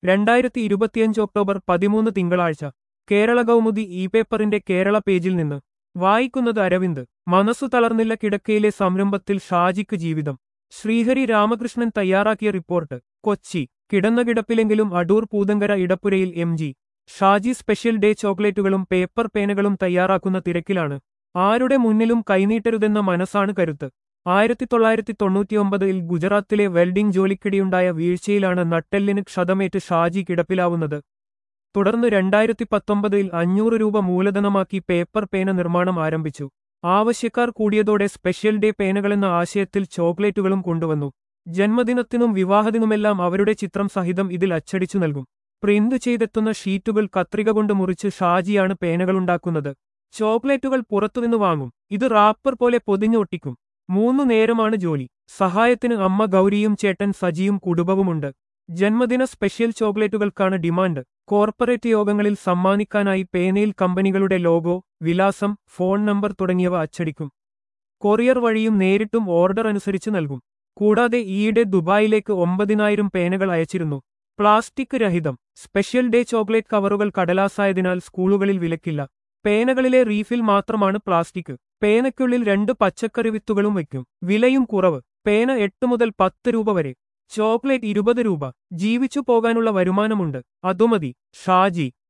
രണ്ടായിരത്തി ഇരുപത്തിയഞ്ച് ഒക്ടോബർ പതിമൂന്ന് തിങ്കളാഴ്ച കേരള കൗമുദി ഇ പേപ്പറിന്റെ കേരള പേജിൽ നിന്ന് വായിക്കുന്നത് അരവിന്ദ് മനസ്സു തളർന്നില്ല കിടക്കയിലെ സംരംഭത്തിൽ ഷാജിക്ക് ജീവിതം ശ്രീഹരി രാമകൃഷ്ണൻ തയ്യാറാക്കിയ റിപ്പോർട്ട് കൊച്ചി കിടന്ന കിടപ്പിലെങ്കിലും അടൂർ പൂതങ്കര ഇടപ്പുരയിൽ M G Shaji special day ചോക്ലേറ്റുകളും പേപ്പർ പേനകളും തയ്യാറാക്കുന്ന തിരക്കിലാണ് ആരുടെ മുന്നിലും കൈനീട്ടരുതെന്ന മനസ്സാണ് കരുത്ത് ആയിരത്തി തൊള്ളായിരത്തി തൊണ്ണൂറ്റിയൊമ്പതിൽ ഗുജറാത്തിലെ വെൽഡിംഗ് ജോലിക്കിടെയുണ്ടായ വീഴ്ചയിലാണ് നട്ടെല്ലിന് ക്ഷതമേറ്റ് ഷാജി കിടപ്പിലാവുന്നത് തുടർന്ന് രണ്ടായിരത്തി പത്തൊമ്പതിൽ അഞ്ഞൂറ് രൂപ മൂലധനമാക്കി പേപ്പർ പേന നിർമ്മാണം ആരംഭിച്ചു ആവശ്യക്കാർ കൂടിയതോടെ സ്പെഷ്യൽ ഡേ പേനകളെന്ന ആശയത്തിൽ ചോക്ലേറ്റുകളും കൊണ്ടുവന്നു ജന്മദിനത്തിനും വിവാഹത്തിനുമെല്ലാം അവരുടെ ചിത്രം സഹിതം ഇതിൽ അച്ചടിച്ചു നൽകും പ്രിന്റ് ചെയ്തെത്തുന്ന ഷീറ്റുകൾ കത്രിക കൊണ്ട് മുറിച്ച് ഷാജിയാണ് പേനകളുണ്ടാക്കുന്നത് ചോക്ലേറ്റുകൾ പുറത്തുനിന്ന് വാങ്ങും ഇത് റാപ്പർ പോലെ പൊതിഞ്ഞൊട്ടിക്കും മൂന്നു നേരമാണ് ജോലി സഹായത്തിന് അമ്മ ഗൗരിയും ചേട്ടൻ സജിയും കുടുംബവുമുണ്ട് ജന്മദിന സ്പെഷ്യൽ ചോക്ലേറ്റുകൾക്കാണ് ഡിമാൻഡ് കോർപ്പറേറ്റ് യോഗങ്ങളിൽ സമ്മാനിക്കാനായി പേനയിൽ കമ്പനികളുടെ ലോഗോ വിലാസം ഫോൺ നമ്പർ തുടങ്ങിയവ അച്ചടിക്കും കൊറിയർ വഴിയും നേരിട്ടും ഓർഡർ അനുസരിച്ച് നൽകും കൂടാതെ ഈയിടെ ദുബായിലേക്ക് ഒമ്പതിനായിരം പേനകൾ അയച്ചിരുന്നു പ്ലാസ്റ്റിക് രഹിതം സ്പെഷ്യൽ ഡേ ചോക്ലേറ്റ് കവറുകൾ കടലാസായതിനാൽ സ്കൂളുകളിൽ വിലക്കില്ല പേനകളിലെ റീഫിൽ മാത്രമാണ് പ്ലാസ്റ്റിക് പേനയ്ക്കുള്ളിൽ രണ്ട് പച്ചക്കറി വിത്തുകളും വയ്ക്കും വിലയും കുറവ് പേന എട്ട് മുതൽ പത്ത് രൂപ വരെ ചോക്ലേറ്റ് ഇരുപത് രൂപ ജീവിച്ചു പോകാനുള്ള വരുമാനമുണ്ട് അതുമതി ഷാജി